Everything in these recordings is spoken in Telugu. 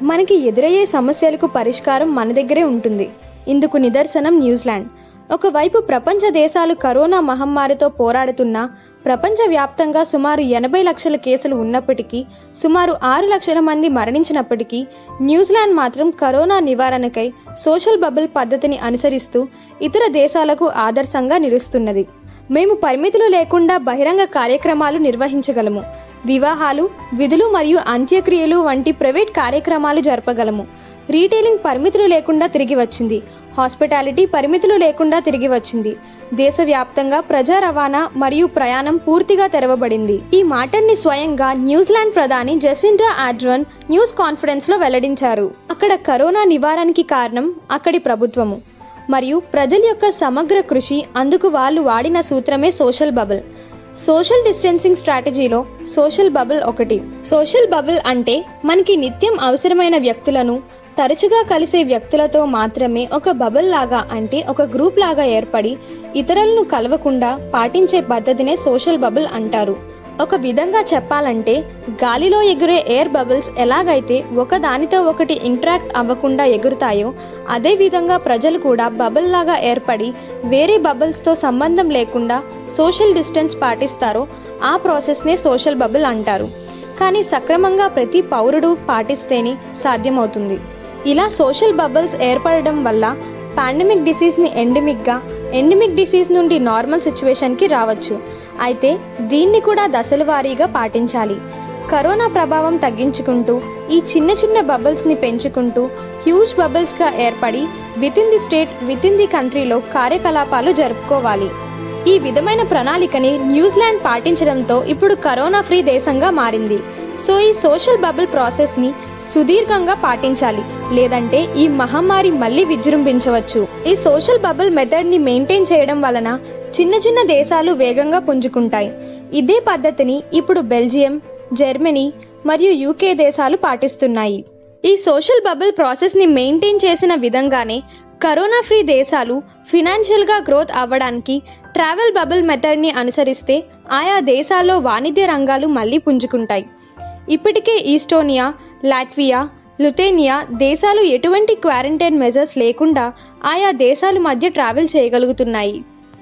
మనకి ఎదురయ్యే సమస్యలకు పరిష్కారం మన దగ్గరే ఉంటుంది ఇందుకు నిదర్శనం న్యూజిలాండ్ ఒకవైపు ప్రపంచ దేశాలు కరోనా మహమ్మారితో పోరాడుతున్నా ప్రపంచవ్యాప్తంగా సుమారు ఎనభై లక్షల కేసులు ఉన్నప్పటికీ సుమారు ఆరు లక్షల మంది మరణించినప్పటికీ న్యూజిలాండ్ మాత్రం కరోనా నివారణకై సోషల్ బబుల్ పద్ధతిని అనుసరిస్తూ ఇతర దేశాలకు ఆదర్శంగా నిలుస్తున్నది మేము పరిమితులు లేకుండా బహిరంగ కార్యక్రమాలు నిర్వహించగలము వివాహాలు విధులు మరియు అంత్యక్రియలు వంటి ప్రైవేట్ కార్యక్రమాలు జరపగలము రీటైలింగ్ పరిమితులు లేకుండా తిరిగి వచ్చింది హాస్పిటాలిటీ పరిమితులు లేకుండా తిరిగి వచ్చింది దేశవ్యాప్తంగా ప్రజా రవాణా మరియు ప్రయాణం పూర్తిగా తెరవబడింది ఈ మాటల్ని స్వయంగా న్యూజిలాండ్ ప్రధాని జెసిండా ఆడ్రన్ న్యూస్ కాన్ఫరెన్స్ లో వెల్లడించారు అక్కడ కరోనా నివారణకి కారణం అక్కడి ప్రభుత్వము మరియు ప్రజల యొక్క సమగ్ర కృషి అందుకు వాళ్ళు వాడిన సూత్రమే సోషల్ బబుల్ సోషల్ డిస్టెన్సింగ్ స్ట్రాటజీలో సోషల్ బబుల్ ఒకటి సోషల్ బబుల్ అంటే మనకి నిత్యం అవసరమైన వ్యక్తులను తరచుగా కలిసే వ్యక్తులతో మాత్రమే ఒక బబుల్ లాగా అంటే ఒక గ్రూప్ లాగా ఏర్పడి ఇతరులను కలవకుండా పాటించే పద్ధతినే సోషల్ బబుల్ అంటారు ఒక విధంగా చెప్పాలంటే గాలిలో ఎగురే ఎయిర్ బబుల్స్ ఎలాగైతే ఒక దానితో ఒకటి ఇంటరాక్ట్ అవ్వకుండా ఎగురుతాయో అదే విధంగా ప్రజలు కూడా బబుల్ లాగా ఏర్పడి వేరే బబుల్స్తో సంబంధం లేకుండా సోషల్ డిస్టెన్స్ పాటిస్తారో ఆ ప్రాసెస్నే సోషల్ బబుల్ అంటారు కానీ సక్రమంగా ప్రతి పౌరుడు పాటిస్తేనే సాధ్యమవుతుంది ఇలా సోషల్ బబుల్స్ ఏర్పడడం వల్ల పాండమిక్ డిసీజ్ని ఎండమిక్గా ఎండమిక్ డిసీజ్ నుండి నార్మల్ సిచ్యువేషన్కి రావచ్చు అయితే దీన్ని కూడా దశల వారీగా పాటించాలి కరోనా ప్రభావం తగ్గించుకుంటూ ఈ చిన్న చిన్న బబుల్స్ని పెంచుకుంటూ హ్యూజ్ బబుల్స్గా ఏర్పడి within the state within the కంట్రీలో కార్యకలాపాలు జరుపుకోవాలి ఈ విధమైన ప్రణాళికని న్యూజిలాండ్ పాటించడంతో ఇప్పుడు కరోనా ఫ్రీ దేశంగా మారింది సో ఈ సోషల్ బబుల్ ప్రాసెస్ని సుదీర్ఘంగా పాటించాలి లేదంటే ఈ మహమ్మారి మళ్ళీ విజృంభించవచ్చు ఈ సోషల్ బబుల్ మెథడ్ని మెయింటైన్ చేయడం వలన చిన్న చిన్న దేశాలు వేగంగా పుంజుకుంటాయి ఇదే పద్ధతిని ఇప్పుడు బెల్జియం జర్మనీ మరియు యూకే దేశాలు పాటిస్తున్నాయి ఈ సోషల్ బబుల్ ప్రాసెస్ని మెయింటైన్ చేసిన విధంగానే కరోనా ఫ్రీ దేశాలు ఫినాన్షియల్గా గ్రోత్ అవ్వడానికి ట్రావెల్ బబుల్ మెథడ్ని అనుసరిస్తే ఆయా దేశాల్లో వాణిజ్య రంగాలు మళ్ళీ పుంజుకుంటాయి ఇప్పటికే ఈస్టోనియా లాట్వియా లుతేనియా దేశాలు ఎటువంటి క్వారంటైన్ మెజర్స్ లేకుండా ఆయా దేశాల మధ్య ట్రావెల్ చేయగలుగుతున్నాయి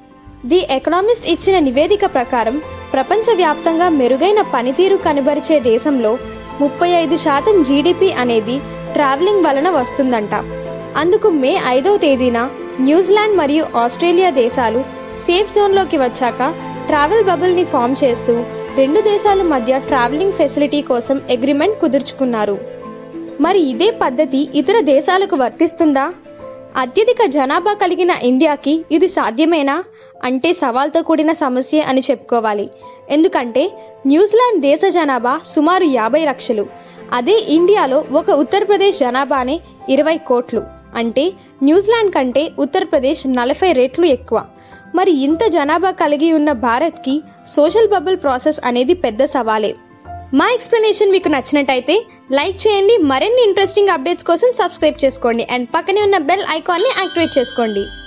ది ఎకనామిస్ట్ ఇచ్చిన నివేదిక ప్రకారం ప్రపంచవ్యాప్తంగా మెరుగైన పనితీరు కనబరిచే దేశంలో ముప్పై ఐదు శాతం జీడిపి అనేది ట్రావెలింగ్ వలన వస్తుందంట అందుకు మే ఐదవ తేదీన న్యూజిలాండ్ మరియు ఆస్ట్రేలియా దేశాలు సేఫ్ జోన్లోకి వచ్చాక ట్రావెల్ బబుల్ని ఫామ్ చేస్తూ రెండు దేశాల మధ్య ట్రావెలింగ్ ఫెసిలిటీ కోసం అగ్రిమెంట్ కుదుర్చుకున్నారు మరి ఇదే పద్ధతి ఇతర దేశాలకు వర్తిస్తుందా అత్యధిక జనాభా కలిగిన ఇండియాకి ఇది సాధ్యమేనా అంటే సవాల్తో కూడిన సమస్య అని చెప్పుకోవాలి ఎందుకంటే న్యూజిలాండ్ దేశ జనాభా సుమారు యాభై లక్షలు అదే ఇండియాలో ఒక ఉత్తరప్రదేశ్ జనాభానే ఇరవై కోట్లు అంటే న్యూజిలాండ్ కంటే ఉత్తరప్రదేశ్ నలభై రెట్లు ఎక్కువ మరి ఇంత జనాభా కలిగి ఉన్న భారత్కి సోషల్ బబుల్ ప్రాసెస్ అనేది పెద్ద సవాలే మా ఎక్స్ప్లెనేషన్ మీకు నచ్చినట్టయితే లైక్ చేయండి మరిన్ని ఇంట్రెస్టింగ్ అప్డేట్స్ కోసం సబ్స్క్రైబ్ చేసుకోండి అండ్ పక్కనే ఉన్న బెల్ ఐకాన్ని యాక్టివేట్ చేసుకోండి